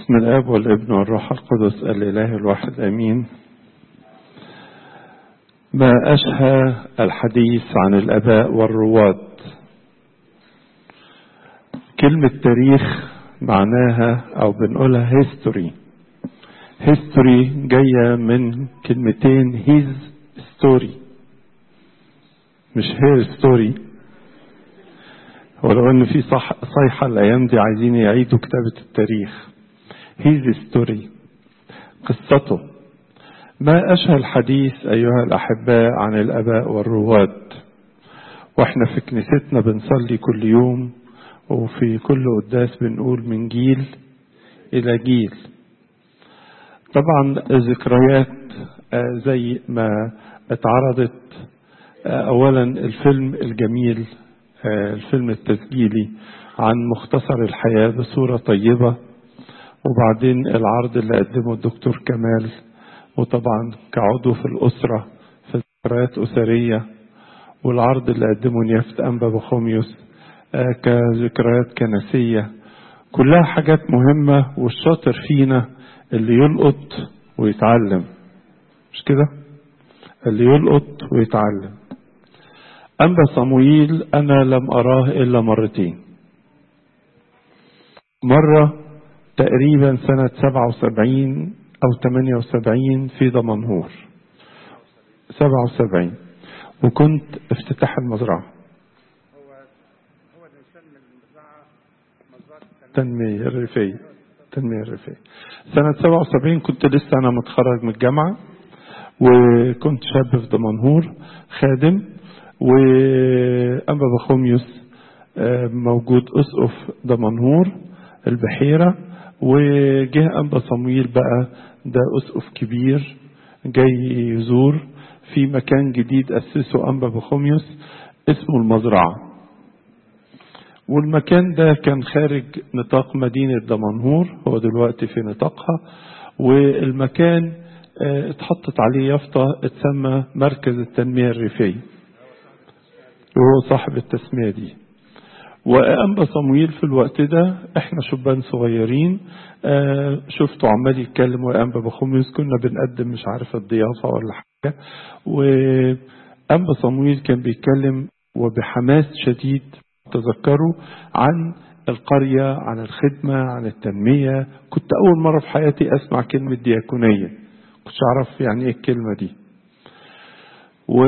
بسم الاب والابن والروح القدس الاله الواحد امين ما اشهى الحديث عن الاباء والرواد كلمه تاريخ معناها او بنقولها هيستوري هيستوري جايه من كلمتين هيز ستوري مش هير ستوري ولو ان في صح صيحه الايام دي عايزين يعيدوا كتابه التاريخ هيز ستوري قصته ما أشهى الحديث أيها الأحباء عن الآباء والرواد وإحنا في كنيستنا بنصلي كل يوم وفي كل قداس بنقول من جيل إلى جيل طبعا ذكريات زي ما اتعرضت أولا الفيلم الجميل الفيلم التسجيلي عن مختصر الحياة بصورة طيبة وبعدين العرض اللي قدمه الدكتور كمال وطبعا كعضو في الأسرة في ذكريات أسرية والعرض اللي قدمه نيافة أنبا بخوميوس كذكريات كنسية كلها حاجات مهمة والشاطر فينا اللي يلقط ويتعلم مش كده اللي يلقط ويتعلم أنبا صمويل أنا لم أراه إلا مرتين مرة تقريبا سنة 77 أو 78 في دمنهور 77 وكنت افتتاح المزرعة هو هو الانسان من المزرعه مزرعه التنمية الريفية التنمية الريفية سنة 77 كنت لسه أنا متخرج من الجامعة وكنت شاب في دمنهور خادم وأنبا بخوميوس موجود أسقف دمنهور البحيرة وجه أنبا صمويل بقى ده أسقف كبير جاي يزور في مكان جديد أسسه أنبا بخوميوس اسمه المزرعة والمكان ده كان خارج نطاق مدينة دمنهور هو دلوقتي في نطاقها والمكان اتحطت عليه يافطة اتسمى مركز التنمية الريفية وهو صاحب التسمية دي وأنبا صمويل في الوقت ده احنا شبان صغيرين آه شفته عمال يتكلم وأنبا بخوميوس كنا بنقدم مش عارف الضيافة ولا حاجة وأنبا صمويل كان بيتكلم وبحماس شديد تذكروا عن القرية عن الخدمة عن التنمية كنت أول مرة في حياتي أسمع كلمة دياكونية كنتش أعرف يعني إيه الكلمة دي و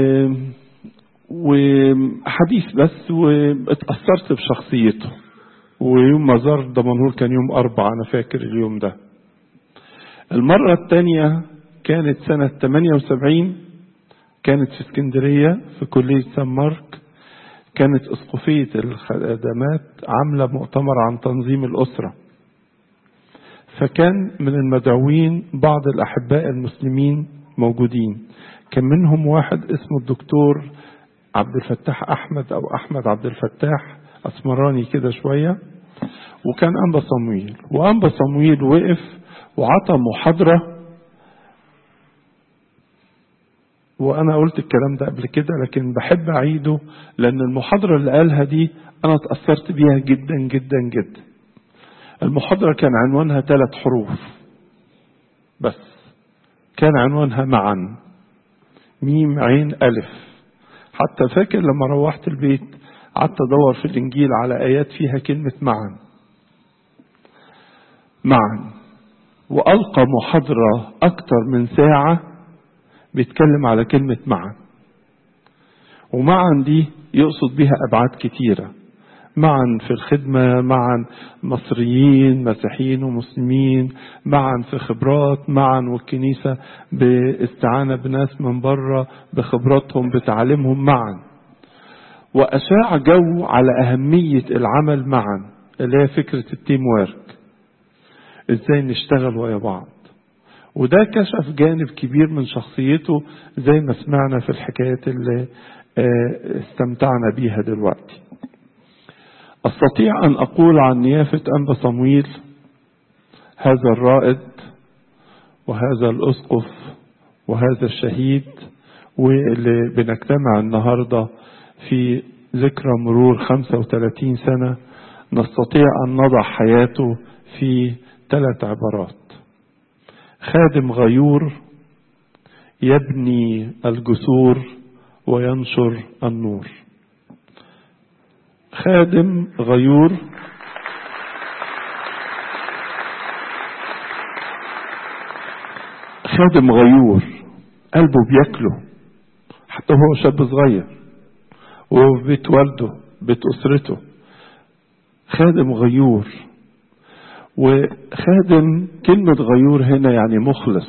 وحديث بس واتأثرت بشخصيته ويوم ما زار دمنهور كان يوم أربعة أنا فاكر اليوم ده المرة الثانية كانت سنة 78 كانت في اسكندرية في كلية سان مارك كانت اسقفية الخدمات عاملة مؤتمر عن تنظيم الأسرة فكان من المدعوين بعض الأحباء المسلمين موجودين كان منهم واحد اسمه الدكتور عبد الفتاح احمد او احمد عبد الفتاح اسمراني كده شويه وكان انبا صمويل وانبا صمويل وقف وعطى محاضره وانا قلت الكلام ده قبل كده لكن بحب اعيده لان المحاضره اللي قالها دي انا اتاثرت بيها جدا جدا جدا المحاضره كان عنوانها ثلاث حروف بس كان عنوانها معا ميم عين الف حتى فاكر لما روحت البيت قعدت ادور في الانجيل على ايات فيها كلمه معا معا والقى محاضره اكتر من ساعه بيتكلم على كلمه معا ومعا دي يقصد بها ابعاد كتيره معا في الخدمة معا مصريين مسيحيين ومسلمين معا في خبرات معا والكنيسة باستعانة بناس من بره بخبراتهم بتعليمهم معا وأشاع جو على أهمية العمل معا اللي هي فكرة التيم ويرك ازاي نشتغل ويا بعض وده كشف جانب كبير من شخصيته زي ما سمعنا في الحكايات اللي استمتعنا بيها دلوقتي أستطيع أن أقول عن نيافة أنبا صمويل هذا الرائد وهذا الأسقف وهذا الشهيد واللي بنجتمع النهاردة في ذكرى مرور 35 سنة نستطيع أن نضع حياته في ثلاث عبارات خادم غيور يبني الجسور وينشر النور خادم غيور خادم غيور قلبه بياكله حتى هو شاب صغير وهو في بيت والده بيت أسرته خادم غيور وخادم كلمة غيور هنا يعني مخلص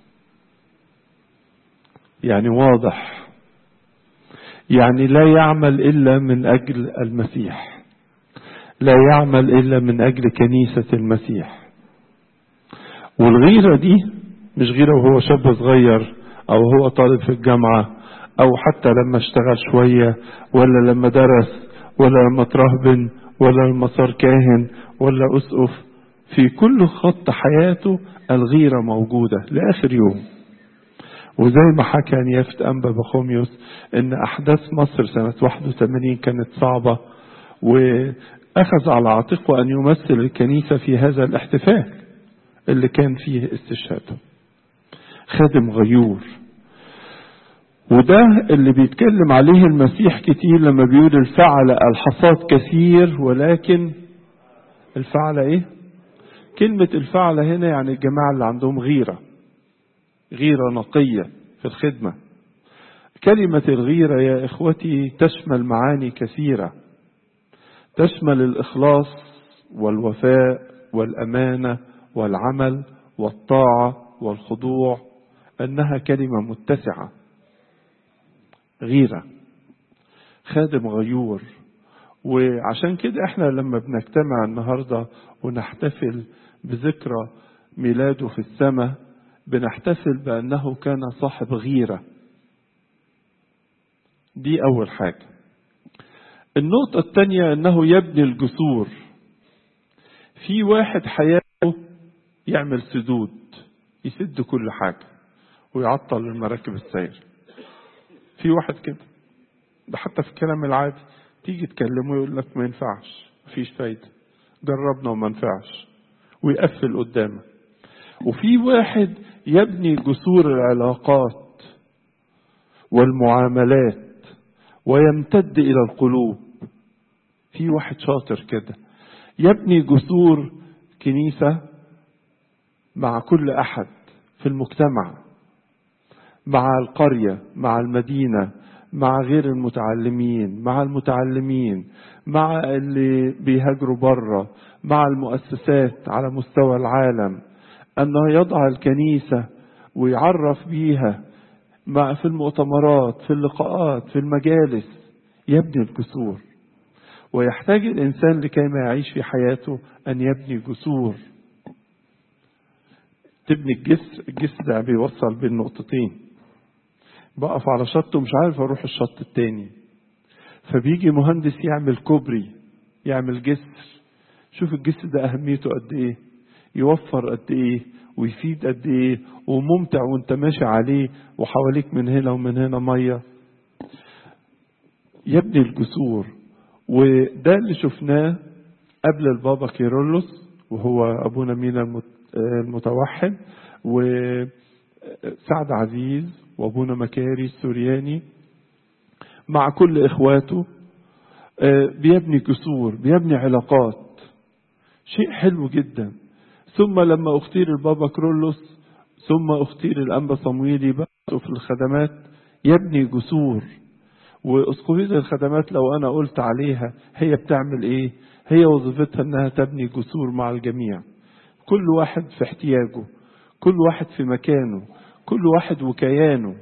يعني واضح يعني لا يعمل إلا من أجل المسيح لا يعمل إلا من أجل كنيسة المسيح والغيرة دي مش غيرة وهو شاب صغير أو هو طالب في الجامعة أو حتى لما اشتغل شوية ولا لما درس ولا لما ترهبن ولا لما صار كاهن ولا أسقف في كل خط حياته الغيرة موجودة لآخر يوم وزي ما حكى نيافة أنبا بخوميوس إن أحداث مصر سنة 81 كانت صعبة وأخذ على عاتقه أن يمثل الكنيسة في هذا الاحتفال اللي كان فيه استشهاده خادم غيور وده اللي بيتكلم عليه المسيح كتير لما بيقول الفعل الحصاد كثير ولكن الفعل ايه كلمة الفعل هنا يعني الجماعة اللي عندهم غيرة غيرة نقية في الخدمة كلمة الغيرة يا إخوتي تشمل معاني كثيرة تشمل الإخلاص والوفاء والأمانة والعمل والطاعة والخضوع أنها كلمة متسعة غيرة خادم غيور وعشان كده احنا لما بنجتمع النهاردة ونحتفل بذكرى ميلاده في السماء بنحتفل بأنه كان صاحب غيرة دي أول حاجة النقطة الثانية أنه يبني الجسور في واحد حياته يعمل سدود يسد كل حاجة ويعطل المراكب السير في واحد كده ده حتى في الكلام العادي تيجي تكلمه يقول لك ما ينفعش مفيش فايدة جربنا وما ينفعش ويقفل قدامك وفي واحد يبني جسور العلاقات والمعاملات ويمتد إلى القلوب في واحد شاطر كده يبني جسور كنيسة مع كل أحد في المجتمع مع القرية مع المدينة مع غير المتعلمين مع المتعلمين مع اللي بيهاجروا بره مع المؤسسات على مستوى العالم أنه يضع الكنيسة ويعرف بيها مع في المؤتمرات في اللقاءات في المجالس يبني الجسور ويحتاج الإنسان لكي ما يعيش في حياته أن يبني جسور تبني الجسر الجسر ده بيوصل بين نقطتين بقف على شط ومش عارف اروح الشط التاني فبيجي مهندس يعمل كوبري يعمل جسر شوف الجسر ده اهميته قد ايه يوفر قد ايه ويفيد قد ايه وممتع وانت ماشي عليه وحواليك من هنا ومن هنا ميه يبني الجسور وده اللي شفناه قبل البابا كيرلس وهو ابونا مينا المتوحد وسعد عزيز وابونا مكاري السورياني مع كل اخواته بيبني جسور بيبني علاقات شيء حلو جدا ثم لما اختير البابا كرولوس ثم اختير الانبا صمويلي بقى في الخدمات يبني جسور واسقفيه الخدمات لو انا قلت عليها هي بتعمل ايه هي وظيفتها انها تبني جسور مع الجميع كل واحد في احتياجه كل واحد في مكانه كل واحد وكيانه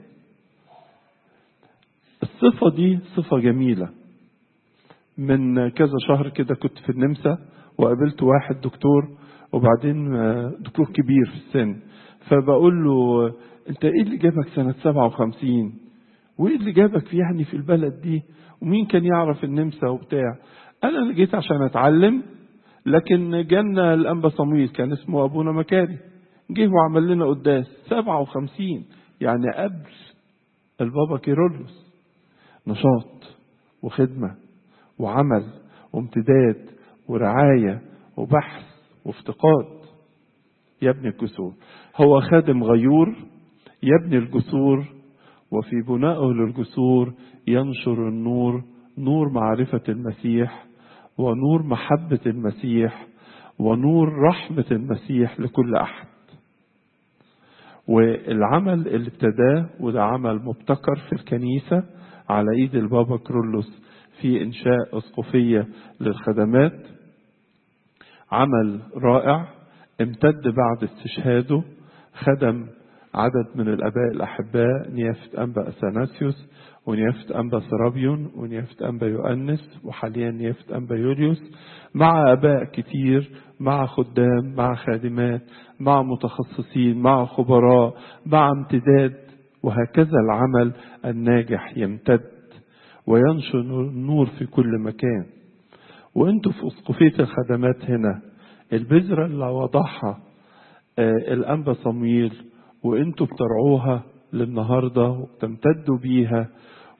الصفة دي صفة جميلة من كذا شهر كده كنت في النمسا وقابلت واحد دكتور وبعدين دكتور كبير في السن فبقول له انت ايه اللي جابك سنة 57 وايه اللي جابك في يعني في البلد دي ومين كان يعرف النمسا وبتاع انا اللي جيت عشان اتعلم لكن جانا الانبا صمويل كان اسمه ابونا مكاري جه وعمل لنا قداس 57 يعني قبل البابا كيرلس نشاط وخدمة وعمل وامتداد ورعاية وبحث وافتقاد يبني الجسور هو خادم غيور يبني الجسور وفي بنائه للجسور ينشر النور نور معرفة المسيح ونور محبة المسيح ونور رحمة المسيح لكل أحد والعمل اللي ابتداه وده عمل مبتكر في الكنيسة على ايد البابا كرولوس في انشاء اسقفية للخدمات عمل رائع امتد بعد استشهاده خدم عدد من الاباء الاحباء نيافة انبا اثناسيوس ونيافة انبا سرابيون ونيافة انبا يؤنس وحاليا نيافة انبا يوليوس مع اباء كتير مع خدام مع خادمات مع متخصصين مع خبراء مع امتداد وهكذا العمل الناجح يمتد وينشر النور في كل مكان وانتوا في اسقفيه الخدمات هنا البذره اللي وضعها الانبا صمويل وانتوا بترعوها للنهارده وبتمتدوا بيها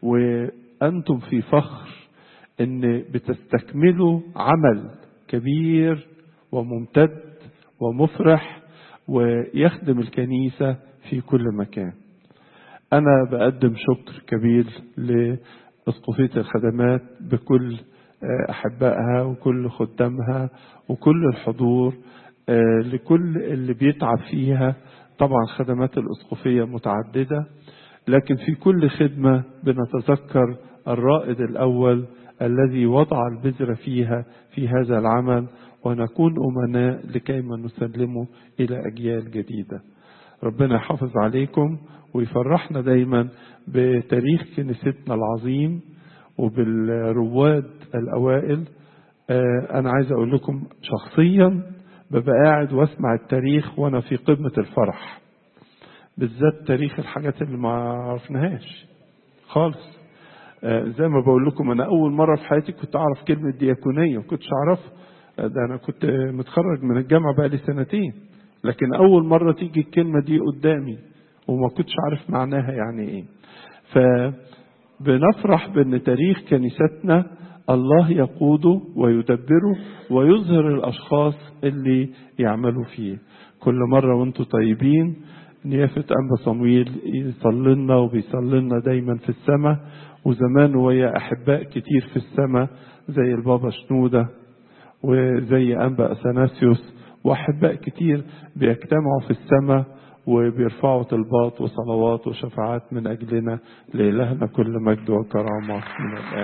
وانتم في فخر ان بتستكملوا عمل كبير وممتد ومفرح ويخدم الكنيسه في كل مكان. انا بقدم شكر كبير لاسقفيه الخدمات بكل احبائها وكل خدامها وكل الحضور لكل اللي بيتعب فيها طبعا خدمات الاسقفيه متعدده لكن في كل خدمه بنتذكر الرائد الاول الذي وضع البذره فيها في هذا العمل ونكون امناء لكيما نسلمه الى اجيال جديده. ربنا يحافظ عليكم ويفرحنا دايما بتاريخ كنيستنا العظيم وبالرواد الاوائل. انا عايز اقول لكم شخصيا ببقى قاعد واسمع التاريخ وانا في قمه الفرح. بالذات تاريخ الحاجات اللي ما عرفناهاش خالص. زي ما بقول لكم انا اول مره في حياتي كنت اعرف كلمه دياكونيه ما كنتش اعرفها ده انا كنت متخرج من الجامعه بقالي سنتين لكن اول مره تيجي الكلمه دي قدامي وما كنتش عارف معناها يعني ايه فبنفرح بان تاريخ كنيستنا الله يقوده ويدبره ويظهر الاشخاص اللي يعملوا فيه كل مره وانتم طيبين نيافة أنبا صمويل يصلي لنا وبيصلي لنا دايما في السماء وزمان ويا أحباء كتير في السماء زي البابا شنودة وزي أنبا أثناسيوس وأحباء كتير بيجتمعوا في السماء وبيرفعوا طلبات وصلوات وشفاعات من أجلنا لإلهنا كل مجد وكرامة من الآن